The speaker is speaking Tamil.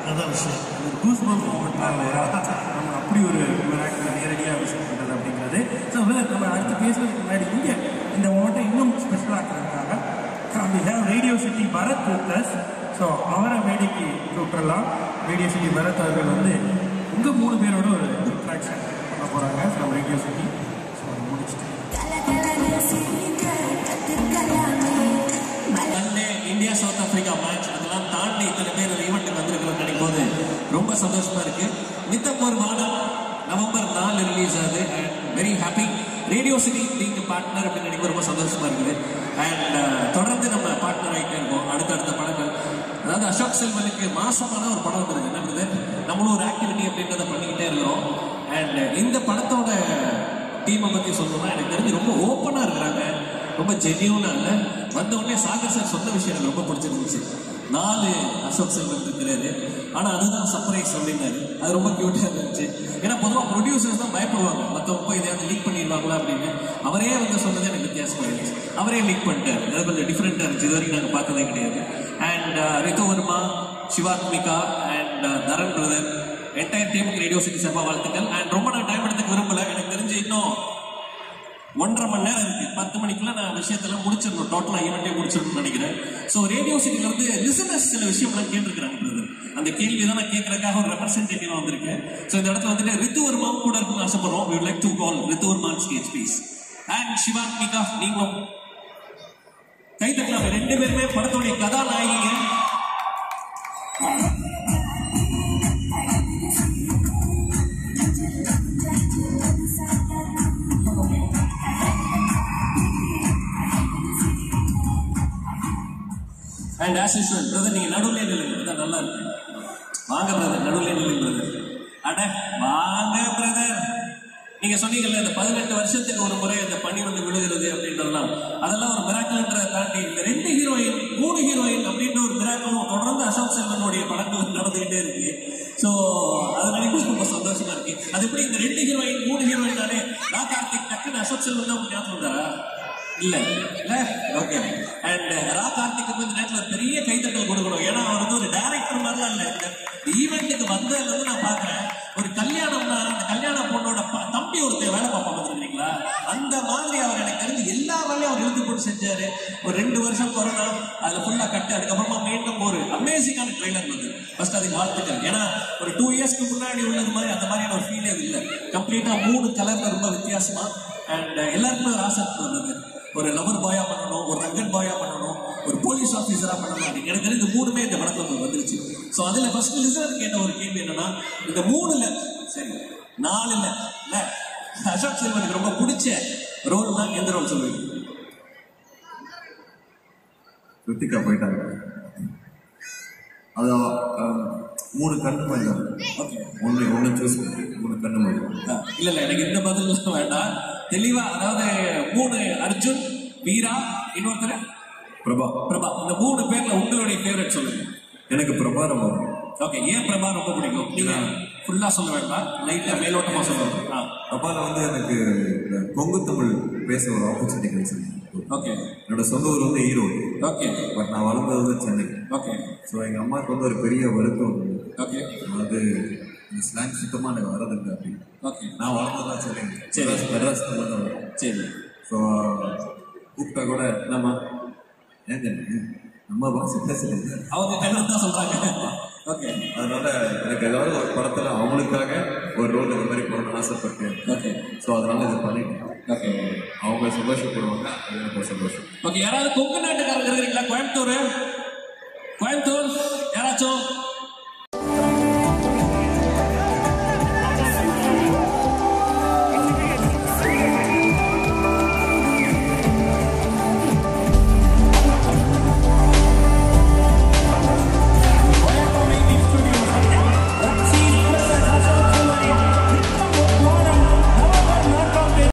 அதான் விஷயம் கூஸ் பம்ப் மூமெண்ட் இல்லையா நம்ம அப்படி ஒரு மிராக்கிள் நேரடியாக விஷயம் பண்ணுறது அப்படிங்கிறது ஸோ நம்ம அடுத்து பேசுறதுக்கு முன்னாடி இங்கே இந்த மூமெண்ட்டை இன்னும் ஸ்பெஷலாக இருக்கிறதுக்காக we have radio city Bharath with so அவரை மேடைக்கு கூப்பிடலாம் ரேடியோ சிட்டி பரத் அவர்கள் வந்து உங்கள் மூணு பேரோட ஒரு இன்ட்ராக்ஷன் பண்ண போகிறாங்க ஃப்ரம் ரேடியோ சிட்டி ஸோ அதை முடிச்சுட்டு Sunday India south Africa match அதெல்லாம் தாண்டி இத்தனை பேர் ஈவெண்ட்டுக்கு வந்திருக்கிறோம் நினைக்கும் போது ரொம்ப சந்தோஷமா இருக்கு நித்தம் ஒரு வானம் நவம்பர் நாலு ரிலீஸ் ஆகுது and very happy radio city நீங்க பார்ட்னர் அப்படின்னு நினைக்கும் ரொம்ப சந்தோஷமா இருக்குது அண்ட் தொடர்ந்து நம்ம பார்ட்னர் ஆகிட்டே இருக்கோம் அடுத்தடுத்த படங்கள் அதாவது அசோக் செல்வனுக்கு மாசமான ஒரு படம் வந்துருது என்ன பிரதர் நம்மளும் ஒரு ஆக்டிவிட்டி அப்படின்றத பண்ணிக்கிட்டே இருக்கிறோம் அண்ட் இந்த படத்தோட டீமை பத்தி சொல்லணும்னா எனக்கு தெரிஞ்சு ரொம்ப ஓப்பனா இருக்கிறாங்க ரொம்ப ஜென்யூனா இல்ல வந்த உடனே சாகர் சார் சொன்ன விஷயம் எனக்கு ரொம்ப பிடிச்சிருந்துச்சு நாலு அசோக் செல்வன் இருக்கிறாரு ஆனா அதுதான் சர்ப்ரைஸ் அப்படின்னாரு அது ரொம்ப கியூட்டா இருந்துச்சு ஏன்னா பொதுவாக ப்ரொடியூசர்ஸ் தான் பயப்படுவாங்க மற்றவங்க போய் இதையாவது லீக் பண்ணிடுவாங்களா அப்படின்னு அவரே வந்து சொன்னது எனக்கு வித்தியாசமா இருந்துச்சு அவரே லீக் பண்ணிட்டாரு அது கொஞ்சம் டிஃப்ரெண்டா இருந்துச்சு இது வரைக்கும் நாங்கள் பார்த்ததே கிடையாது and Ritu Varma Shivathmika and Dharan brother entire டீமுக்கு ரேடியோ சிட்டி சார்பாக வாழ்த்துக்கள் அண்ட் ரொம்ப நான் டைம் எடுத்துக்க விரும்பல எனக்கு தெரிஞ்சு இன்னும் ஒன்றரை மணி நேரம் இருக்கு பத்து மணிக்குள்ள நான் விஷயத்தெல்லாம் முடிச்சிடணும் டோட்டலா ஈவெண்ட்டே முடிச்சிடணும்னு நினைக்கிறேன் ஸோ ரேடியோ சிட்டில இருந்து லிசனர்ஸ் சில விஷயம்லாம் கேட்டிருக்கிறாங்க brother. அந்த கேள்வி தான் நான் கேட்கறதுக்காக ஒரு ரெப்ரஸன்டேட்டிவ் வந்திருக்கேன் ஸோ இந்த இடத்துல வந்துட்டு ரித்து வர்மாவும் கூட இருக்குன்னு ஆசைப்படுறோம் we like to call Ritu வர்மான் ஸ்டேஜ் ப்ளீஸ் அண்ட் சிவாத்மிகா நீங்களும் கை தட்டலாம் ரெண்டு பேருமே படத்தோடைய கதாநாயகிங்க அண்ட் ஆஸ் யூஷுவல் பிரதர் நீங்க நடுவுல நில்லுங்க அதான் நல்லா இருக்கு வாங்க பிரதர் நடுவுல நில்லுங்க பிரதர் அட வாங்க பிரதர் நீங்க சொன்னீங்கல்ல இந்த பதினெட்டு வருஷத்துக்கு ஒரு முறை இந்த பனி வந்து விழுகிறது அப்படின்றதெல்லாம் அதெல்லாம் ஒரு மிராக்கல்ன்ற தாண்டி இந்த ரெண்டு ஹீரோயின் மூணு ஹீரோயின் அப்படின்ற ஒரு மிராக்கலும் தொடர்ந்து அசோக் செல்வனுடைய படங்கள் நடந்துகிட்டே இருக்கு ஸோ அது நினைக்கும் ரொம்ப சந்தோஷமா இருக்கு அது எப்படி இந்த ரெண்டு ஹீரோயின் மூணு ஹீரோயின் தானே ரா கார்த்திக் டக்குன்னு அசோக் செல்வன் தான் உங்களுக்கு ஞாபகம் வந்தாரா இல்ல இல்ல ஓகே அண்ட் ரா கார்த்திக் வந்து இந்த நேரத்துல பெரிய கைத்தட்டல் கொடுக்கணும் ஏன்னா அவர் வந்து ஒரு டைரக்டர் மாதிரிலாம் இல்ல இந்த ஈவெண்ட்டுக்கு வந்ததுல இருந்து நான் பாக்குறேன் ஒரு கல்யாணம்னா அந்த கல்யாண பொண்ணோட ப- தம்பி ஒருத்தர் வேலை பார்ப்பாங்க பார்த்துருக்கீங்களா அந்த மாதிரி அவர் எனக்கு தெரிஞ்சு எல்லா வேலையும் அவர் இழுத்து போட்டு செஞ்சாரு ஒரு ரெண்டு வருஷம் கொரோனா அதுல ஃபுல்லா கட்டு அதுக்கப்புறமா மீண்டும் ஒரு அமேசிங்கான ட்ரெய்லர் வந்து ஃபர்ஸ்ட் அதுக்கு வாழ்த்துக்கள் ஏன்னா ஒரு டூ இயர்ஸ்க்கு முன்னாடி உள்ளது மாதிரி அந்த மாதிரியான ஒரு ஃபீலே இல்லை கம்ப்ளீட்டா மூணு கலர்ல ரொம்ப வித்தியாசமா அண்ட் எல்லாருக்குமே ஒரு ஆசை வந்தது ஒரு லவர் பாயா பண்ணணும் ஒரு ரங்கன் பாயா பண்ணணும் ஒரு போலீஸ் ஆஃபீஸரா பண்ணணும் அப்படின்னு எனக்கு தெரிஞ்சு இந்த மூணுமே இந்த படத்துல உங்களுக்கு வந்துருச்சு ஸோ அதுல ஃபர்ஸ்ட் லிசனர் கேட்ட ஒரு கேள்வி என்னன்னா இந்த மூணுல சரி நாலுல இல்ல அசோக் செல்வனுக்கு ரொம்ப பிடிச்ச ரோல்னா எந்த ரோல் சொல்லுவீங்க ரித்திகா போயிட்டாங்க அது அஹ், மூணு கண்ணு மாதிரி ஓகே ஒன்று ஒன்று சூஸ் மூணு கண்ணு மாதிரி இல்ல இல்ல எனக்கு இந்த பதில் வேண்டாம் தெளிவா அதாவது மூணு அர்ஜுன் வீரா இன்னொருத்தர் பிரபா பிரபா இந்த மூணு பேர்ல உங்களுடைய ஃபேவரட் சொல்லுங்க எனக்கு பிரபா ரொம்ப பிடிக்கும். ஓகே ஏன் பிரபா ரொம்ப பிடிக்கும் நீங்க ஃபுல்லா சொல்ல வேண்டாம் லைட்டா மேலோட்டமா சொல்லுங்க ஆ பிரபால வந்து எனக்கு இந்த கொங்கு தமிழ் பேச ஒரு ஆப்பர்ச்சுனிட்டி கிடைச்சது ஓகே என்னோட சொந்த ஊர் வந்து ஈரோடு ஓகே பட் நான் வளர்ந்தது வந்து சென்னை ஓகே ஸோ எங்கள் அம்மாவுக்கு வந்து ஒரு பெரிய வருத்தம் இருந்தது. ஓகே அதாவது இந்த ஸ்லாங் சுத்தமாக எனக்கு வரதில்லை அப்படின்னு ஓகே நான் வளர்ந்ததான் சென்னை சரி. மெட்ராஸ் மெட்ராஸ் தான் வளர்ந்தேன் சரி ஸோ கூப்பிட்டா கூட நம்ம ஏங்க நம்ம பாஷை பேசுறது அவங்க கண்ணு தான் சொல்றாங்க ஓகே அதனால எனக்கு ஏதாவது ஒரு படத்துல அவங்களுக்காக ஒரு ரோல் இந்த மாதிரி பண்ணணும்னு ஆசைப்பட்டேன் ஓகே ஸோ அதனால இதை பண்ணிட்டேன் ஓகே அவங்க சந்தோஷப்படுவாங்க அது எனக்கு ஒரு சந்தோஷம் ஓகே யாராவது கொங்கு நாட்டுக்காரங்க இருக்கிறீங்களா கோயம்புத்தூர் கோயம்புத்தூர் யாராச்சும்